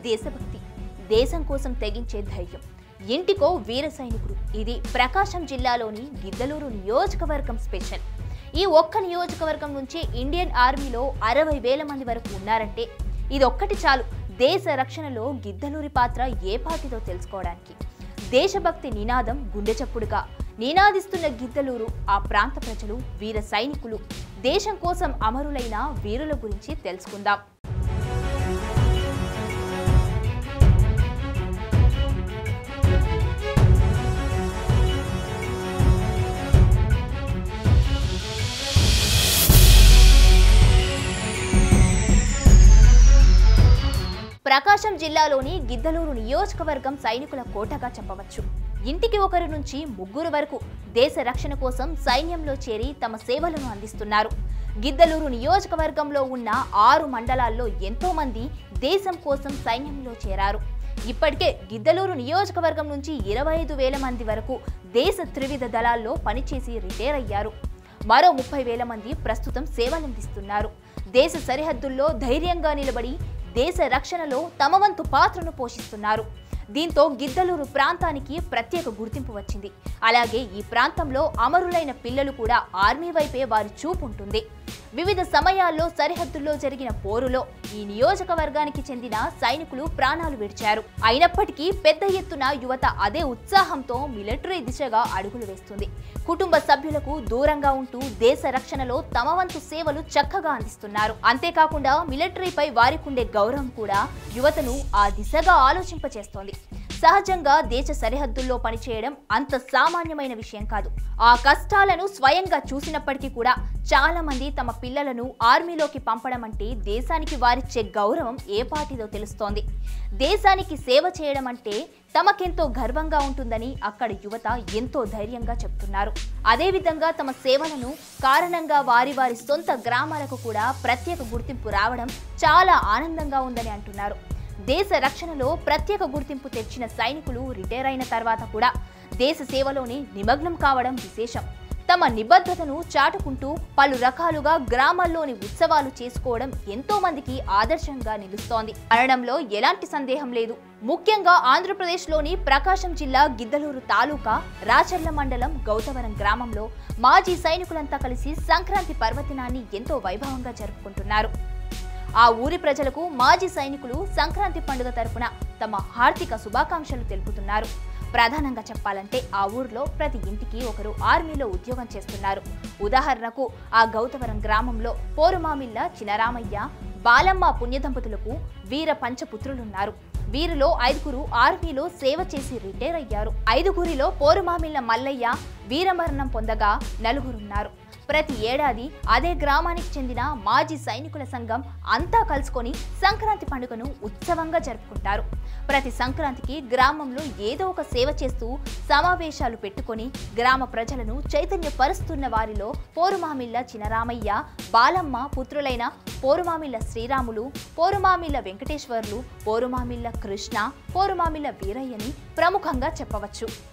దేశభక్తి దేశం కోసం తెగించే ధైర్యం ఇంటికో వీర సైనికుడు ఇది ప్రకాశం జిల్లాలోని గిద్దలూరు నియోజకవర్గం స్పెషల్ ఈ ఒక్క నియోజకవర్గం నుంచి ఇండియన్ ఆర్మీలో అరవై వేల మంది వరకు ఉన్నారంటే ఇదొక్కటి చాలు దేశ రక్షణలో గిద్దలూరి పాత్ర ఏ పాటిదో తెలుసుకోవడానికి దేశభక్తి నినాదం గుండె చప్పుడుగా నినాదిస్తున్న గిద్దలూరు ఆ ప్రాంత ప్రజలు వీర సైనికులు దేశం కోసం అమరులైన వీరుల గురించి తెలుసుకుందాం ప్రకాశం జిల్లాలోని గిద్దలూరు నియోజకవర్గం సైనికుల కోటగా చెప్పవచ్చు ఇంటికి ఒకరి నుంచి ముగ్గురు వరకు దేశ రక్షణ కోసం సైన్యంలో చేరి తమ సేవలను అందిస్తున్నారు గిద్దలూరు నియోజకవర్గంలో ఉన్న ఆరు మండలాల్లో ఎంతో మంది దేశం కోసం సైన్యంలో చేరారు ఇప్పటికే గిద్దలూరు నియోజకవర్గం నుంచి ఇరవై ఐదు వేల మంది వరకు దేశ త్రివిధ దళాల్లో పనిచేసి రిటైర్ అయ్యారు మరో ముప్పై వేల మంది ప్రస్తుతం సేవలందిస్తున్నారు దేశ సరిహద్దుల్లో ధైర్యంగా నిలబడి దేశ రక్షణలో తమ వంతు పాత్రను పోషిస్తున్నారు దీంతో గిద్దలూరు ప్రాంతానికి ప్రత్యేక గుర్తింపు వచ్చింది అలాగే ఈ ప్రాంతంలో అమరులైన పిల్లలు కూడా ఆర్మీ వైపే వారి చూపు ఉంటుంది వివిధ సమయాల్లో సరిహద్దుల్లో జరిగిన పోరులో ఈ నియోజకవర్గానికి చెందిన సైనికులు ప్రాణాలు విడిచారు అయినప్పటికీ పెద్ద ఎత్తున యువత అదే ఉత్సాహంతో మిలిటరీ దిశగా అడుగులు వేస్తుంది కుటుంబ సభ్యులకు దూరంగా ఉంటూ దేశ రక్షణలో తమ వంతు సేవలు చక్కగా అందిస్తున్నారు అంతేకాకుండా మిలిటరీపై వారికుండే గౌరవం కూడా యువతను ఆ దిశగా ఆలోచింపచేస్తోంది సహజంగా దేశ సరిహద్దుల్లో పనిచేయడం అంత సామాన్యమైన విషయం కాదు ఆ కష్టాలను స్వయంగా చూసినప్పటికీ కూడా చాలా మంది తమ పిల్లలను ఆర్మీలోకి పంపడం అంటే దేశానికి వారిచ్చే గౌరవం ఏ పాటిదో తెలుస్తోంది దేశానికి సేవ చేయడం అంటే తమకెంతో గర్వంగా ఉంటుందని అక్కడ యువత ఎంతో ధైర్యంగా చెప్తున్నారు అదేవిధంగా తమ సేవలను కారణంగా వారి వారి సొంత గ్రామాలకు కూడా ప్రత్యేక గుర్తింపు రావడం చాలా ఆనందంగా ఉందని అంటున్నారు దేశ రక్షణలో ప్రత్యేక గుర్తింపు తెచ్చిన సైనికులు రిటైర్ అయిన తర్వాత కూడా దేశ సేవలోనే నిమగ్నం కావడం విశేషం తమ నిబద్ధతను చాటుకుంటూ పలు రకాలుగా గ్రామాల్లోని ఉత్సవాలు చేసుకోవడం ఎంతో మందికి ఆదర్శంగా నిలుస్తోంది అనడంలో ఎలాంటి సందేహం లేదు ముఖ్యంగా ఆంధ్రప్రదేశ్లోని ప్రకాశం జిల్లా గిద్దలూరు తాలూకా రాచర్ల మండలం గౌతవరం గ్రామంలో మాజీ సైనికులంతా కలిసి సంక్రాంతి పర్వదినాన్ని ఎంతో వైభవంగా జరుపుకుంటున్నారు ఆ ఊరి ప్రజలకు మాజీ సైనికులు సంక్రాంతి పండుగ తరపున తమ హార్దిక శుభాకాంక్షలు తెలుపుతున్నారు ప్రధానంగా చెప్పాలంటే ఆ ఊర్లో ప్రతి ఇంటికి ఒకరు ఆర్మీలో ఉద్యోగం చేస్తున్నారు ఉదాహరణకు ఆ గౌతవరం గ్రామంలో పోరుమామిళ్ళ చినరామయ్య బాలమ్మ పుణ్యదంపతులకు వీర పంచపుత్రులున్నారు వీరిలో ఐదుగురు ఆర్మీలో సేవ చేసి రిటైర్ అయ్యారు ఐదుగురిలో పోరుమామిళ్ళ మల్లయ్య వీరమరణం పొందగా నలుగురున్నారు ప్రతి ఏడాది అదే గ్రామానికి చెందిన మాజీ సైనికుల సంఘం అంతా కలుసుకొని సంక్రాంతి పండుగను ఉత్సవంగా జరుపుకుంటారు ప్రతి సంక్రాంతికి గ్రామంలో ఏదో ఒక సేవ చేస్తూ సమావేశాలు పెట్టుకొని గ్రామ ప్రజలను చైతన్యపరుస్తున్న వారిలో పోరుమామిళ్ళ చినరామయ్య బాలమ్మ పుత్రులైన పోరుమామిళ్ళ శ్రీరాములు పోరుమామిళ్ళ వెంకటేశ్వర్లు పోరుమామిళ్ళ కృష్ణ పోరుమామిళ్ళ వీరయ్యని ప్రముఖంగా చెప్పవచ్చు